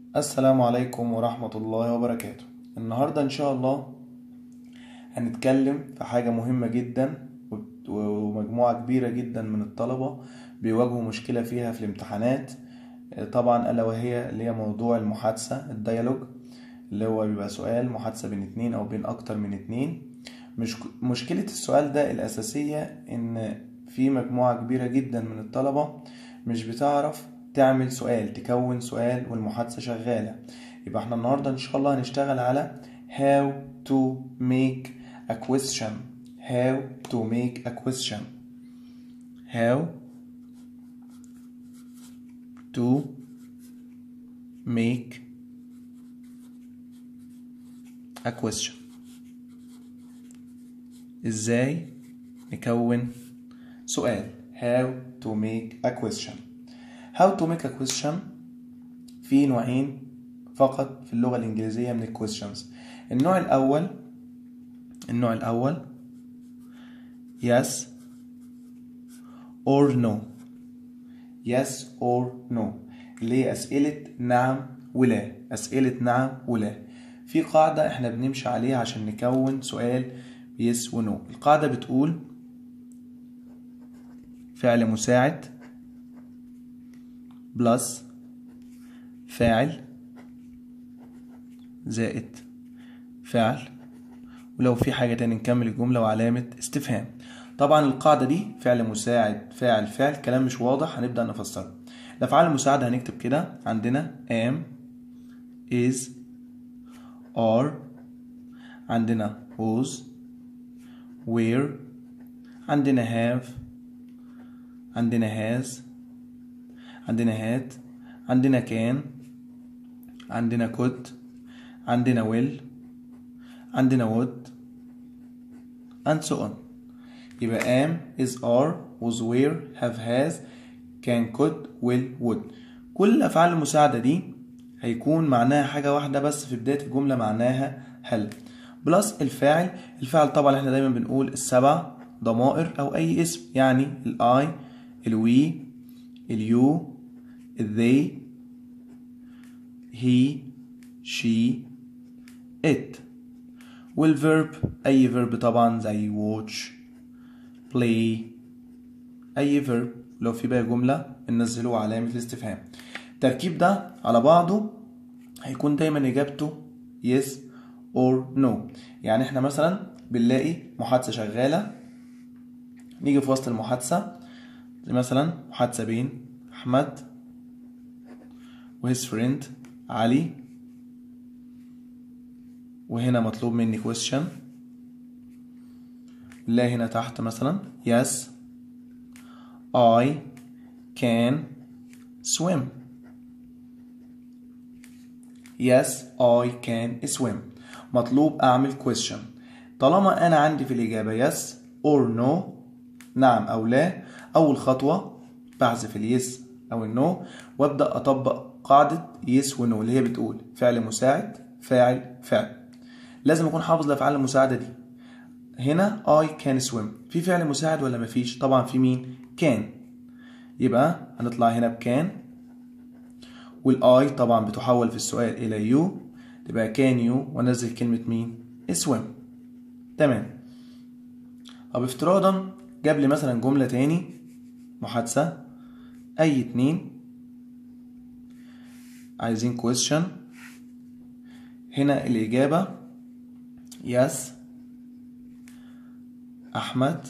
السلام عليكم ورحمة الله وبركاته النهاردة إن شاء الله هنتكلم في حاجة مهمة جدا ومجموعة كبيرة جدا من الطلبة بيواجهوا مشكلة فيها في الامتحانات طبعا ألا وهي اللي هي موضوع المحادثة الديالوج اللي هو بيبقى سؤال محادثة بين اتنين أو بين أكتر من اتنين مش مشكلة السؤال ده الأساسية إن في مجموعة كبيرة جدا من الطلبة مش بتعرف تعمل سؤال تكون سؤال والمحادثة شغالة يبقى احنا النهاردة ان شاء الله هنشتغل على how to make a question how to make a question how to make a question ازاي نكون سؤال how to make a question how to make a question في نوعين فقط في اللغة الإنجليزية من questions النوع الأول النوع الأول yes or no yes or no اللي هي أسئلة نعم ولا أسئلة نعم ولا في قاعدة احنا بنمشي عليها عشان نكون سؤال yes و no القاعدة بتقول فعل مساعد بلس فاعل زائد فعل ولو في حاجة تاني نكمل الجملة وعلامة استفهام طبعا القاعدة دي فعل مساعد فاعل فعل كلام مش واضح هنبدأ نفسره الأفعال المساعدة هنكتب كده عندنا am is are عندنا was were عندنا have عندنا has عندنا هات عندنا كان عندنا could عندنا will عندنا would and so on يبقى am is are was were have has can could will would كل الأفعال المساعدة دي هيكون معناها حاجة واحدة بس في بداية الجملة معناها هل بلس الفاعل الفاعل طبعا احنا دايما بنقول السبع ضمائر أو أي اسم يعني الآي الوي اليو they he she it والverb أي verb طبعا زي watch play أي verb لو في بقى جملة بننزله علامة الاستفهام التركيب ده على بعضه هيكون دايما إجابته yes or no يعني احنا مثلا بنلاقي محادثة شغالة نيجي في وسط المحادثة زي مثلا محادثة بين أحمد وهيز فريند علي وهنا مطلوب مني question لا هنا تحت مثلا yes I can swim yes I can swim مطلوب أعمل question طالما أنا عندي في الإجابة yes or no نعم أو لا أول خطوة بحذف اليس أو النو وأبدأ أطبق قاعدة يس ونو اللي هي بتقول فعل مساعد فاعل فعل لازم أكون حافظ الأفعال المساعدة دي هنا I can swim في فعل مساعد ولا مفيش طبعا في مين can يبقى هنطلع هنا بكان والاي طبعا بتحول في السؤال إلى يو تبقى كان يو وانزل كلمة مين swim تمام طب افتراضا جاب لي مثلا جملة تاني محادثة أي اتنين عايزين question هنا الإجابة yes أحمد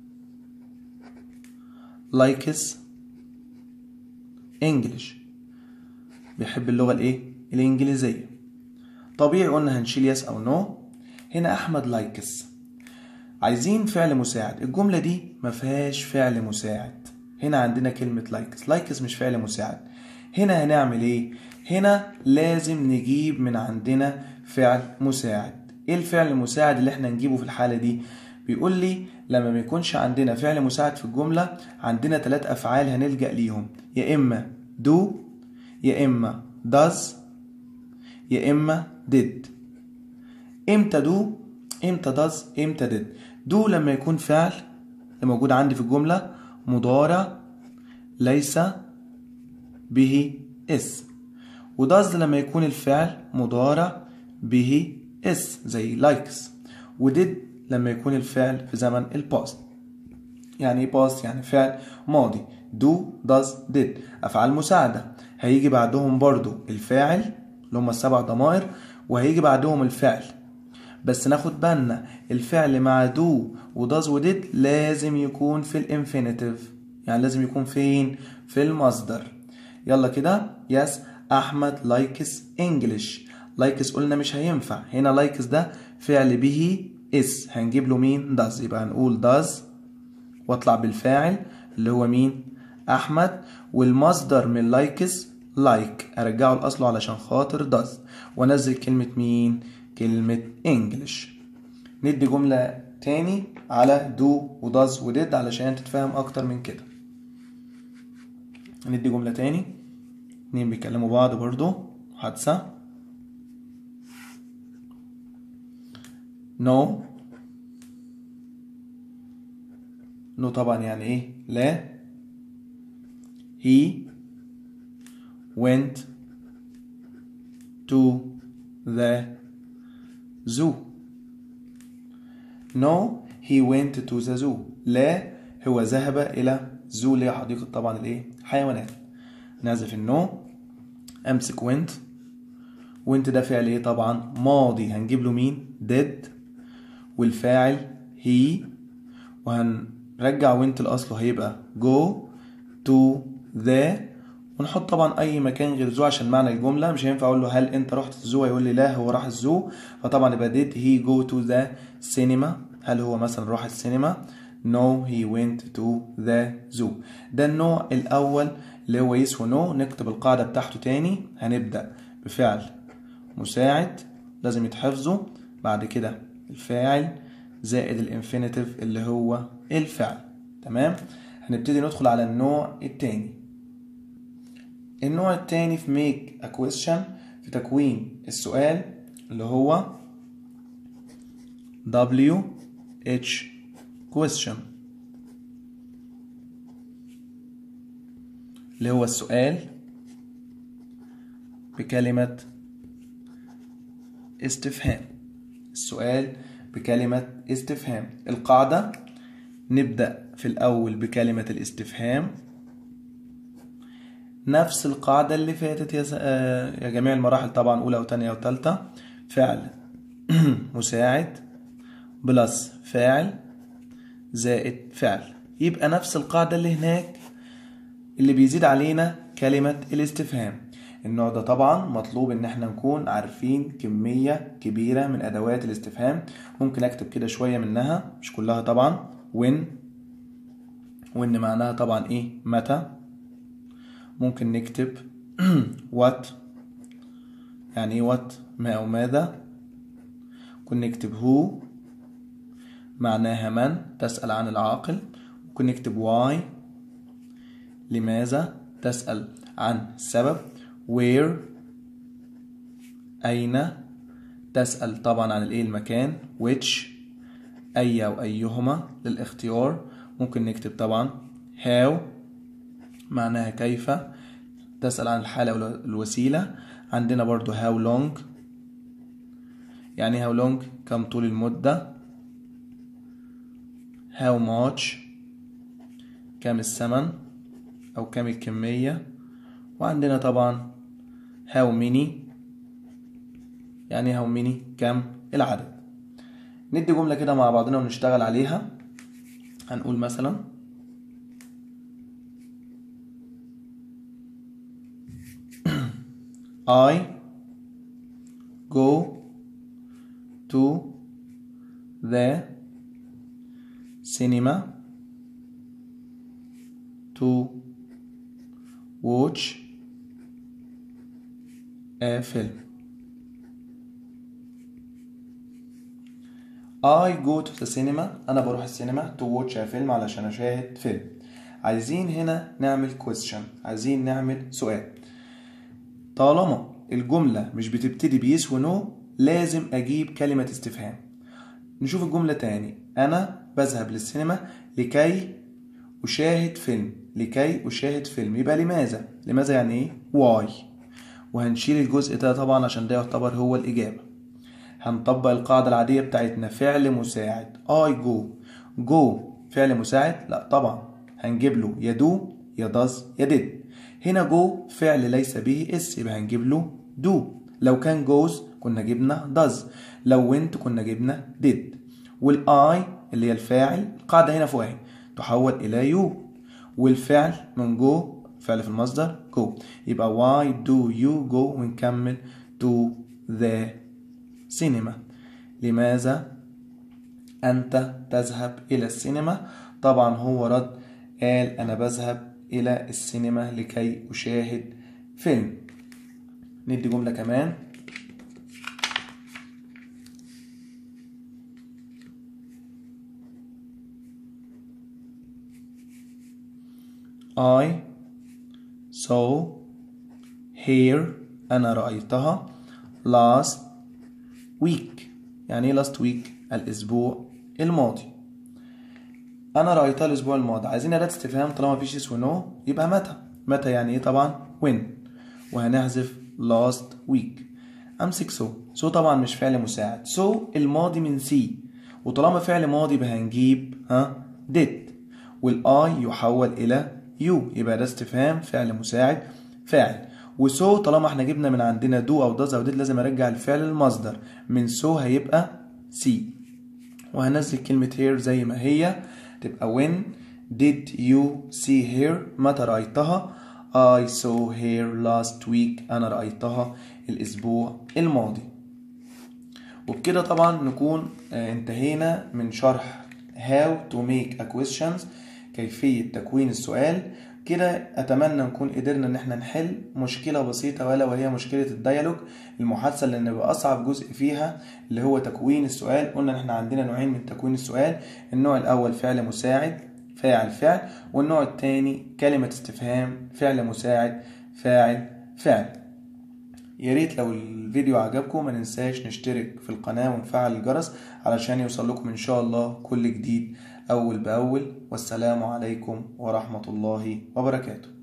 likes English بيحب اللغة الإيه؟ الإنجليزية طبيعي قلنا هنشيل yes أو no هنا أحمد likes عايزين فعل مساعد الجملة دي ما فيهاش فعل مساعد هنا عندنا كلمة لايكس لايكس مش فعل مساعد هنا هنعمل ايه هنا لازم نجيب من عندنا فعل مساعد ايه الفعل المساعد اللي احنا نجيبه في الحالة دي بيقول لي لما ما يكونش عندنا فعل مساعد في الجملة عندنا ثلاث افعال هنلجأ ليهم يا اما do يا اما does يا اما did امتى do امتى does امتى did do لما يكون فعل اللي موجود عندي في الجملة مضارع ليس به اسم وداز لما يكون الفعل مضارع به اس زي لايكس وديد لما يكون الفعل في زمن الباست يعني ايه باست يعني فعل ماضي دو داز ديد افعال مساعده هيجي بعدهم برضو الفاعل اللي هم السبع ضمائر وهيجي بعدهم الفعل بس ناخد بالنا الفعل مع دو وداز وديد لازم يكون في الانفينيتيف يعني لازم يكون فين في المصدر يلا كده يس احمد لايكس انجلش لايكس قلنا مش هينفع هنا لايكس ده فعل به اس هنجيب له مين داز يبقى هنقول داز واطلع بالفاعل اللي هو مين احمد والمصدر من لايكس لايك ارجعه لاصله علشان خاطر داز وانزل كلمه مين كلمه انجلش ندي جمله تاني على دو وداز وديد علشان تتفهم اكتر من كده ندي جمله تاني اتنين بيكلموا بعض برضو حادثه نو no. نو no طبعا يعني ايه لا he went to the zoo no he went to the zoo لا هو ذهب إلى زو اللي هي حديقة طبعا الإيه حيوانات نحذف النو أمسك went went ده فعل إيه طبعا ماضي هنجيب له مين did والفاعل he وهنرجع went لأصله هيبقى go to the ونحط طبعا اي مكان غير زو عشان معنى الجمله مش هينفع اقول له هل انت رحت الزو يقول لي لا هو راح الزو فطبعا يبقى did he go to the cinema هل هو مثلا راح السينما no he went to the zoo ده النوع الاول اللي هو يس ونو نكتب القاعده بتاعته تاني هنبدا بفعل مساعد لازم يتحفظوا بعد كده الفاعل زائد الانفينيتيف اللي هو الفعل تمام هنبتدي ندخل على النوع التاني النوع التاني في make a question في تكوين السؤال اللي هو W H question اللي هو السؤال بكلمة استفهام السؤال بكلمة استفهام القاعدة نبدأ في الأول بكلمة الاستفهام نفس القاعدة اللي فاتت يا, س... يا جميع المراحل طبعا أولى وتانية وتالتة فعل مساعد بلس فاعل زائد فعل يبقى نفس القاعدة اللي هناك اللي بيزيد علينا كلمة الاستفهام النوع ده طبعا مطلوب ان احنا نكون عارفين كمية كبيرة من ادوات الاستفهام ممكن اكتب كده شوية منها مش كلها طبعا when when معناها طبعا ايه متى ممكن نكتب what يعني ايه what ما او ماذا ممكن نكتب who معناها من تسأل عن العاقل ممكن نكتب why لماذا تسأل عن السبب where أين تسأل طبعا عن الايه المكان which أي أو أيهما للاختيار ممكن نكتب طبعا how معناها كيف تسأل عن الحالة والوسيلة عندنا برضو how long يعني how long كم طول المدة how much كم الثمن أو كم الكمية وعندنا طبعا how many يعني how many كم العدد ندي جملة كده مع بعضنا ونشتغل عليها هنقول مثلا I go to the cinema to watch a film. I go to the cinema أنا بروح السينما to watch a film علشان أشاهد فيلم. عايزين هنا نعمل question عايزين نعمل سؤال. طالما الجملة مش بتبتدي بيس ونو لازم أجيب كلمة استفهام. نشوف الجملة تاني أنا بذهب للسينما لكي أشاهد فيلم لكي أشاهد فيلم يبقى لماذا؟ لماذا يعني إيه؟ واي وهنشيل الجزء ده طبعا عشان ده يعتبر هو الإجابة هنطبق القاعدة العادية بتاعتنا فعل مساعد I go go فعل مساعد لا طبعا هنجيب له يا do يا does يا did هنا جو فعل ليس به اس يبقى هنجيب له do لو كان goes كنا جبنا does لو went كنا جبنا did والاي اللي هي الفاعل القاعدة هنا فوق اهي تحول إلى you والفعل من جو فعل في المصدر go يبقى why do you go ونكمل to the cinema لماذا أنت تذهب إلى السينما طبعا هو رد قال أنا بذهب إلى السينما لكي أشاهد فيلم ندي جملة كمان I saw here أنا رأيتها last week يعني ايه last week الأسبوع الماضي أنا رأيتها الأسبوع الماضي عايزين أداة استفهام طالما مفيش اس ونو يبقى متى متى يعني ايه طبعا when وهنحذف last week أمسك so so طبعا مش فعل مساعد so الماضي من سي وطالما فعل ماضي يبقى هنجيب ها did والاي يحول إلى يو يبقى ده استفهام فعل مساعد فاعل وسو طالما احنا جبنا من عندنا دو او داز او ديد لازم ارجع الفعل للمصدر من سو هيبقى سي وهنزل كلمة here زي ما هي تبقى when did you see her متى رأيتها I saw her last week أنا رأيتها الأسبوع الماضي وبكده طبعا نكون انتهينا من شرح how to make a questions كيفية تكوين السؤال كده أتمنى نكون قدرنا إن احنا نحل مشكلة بسيطة ولا وهي مشكلة الديالوج المحادثة اللي نبقى أصعب جزء فيها اللي هو تكوين السؤال قلنا إن احنا عندنا نوعين من تكوين السؤال النوع الأول فعل مساعد فاعل فعل والنوع الثاني كلمة استفهام فعل مساعد فاعل فعل يا ريت لو الفيديو عجبكم ما ننساش نشترك في القناة ونفعل الجرس علشان يوصل لكم إن شاء الله كل جديد أول بأول والسلام عليكم ورحمة الله وبركاته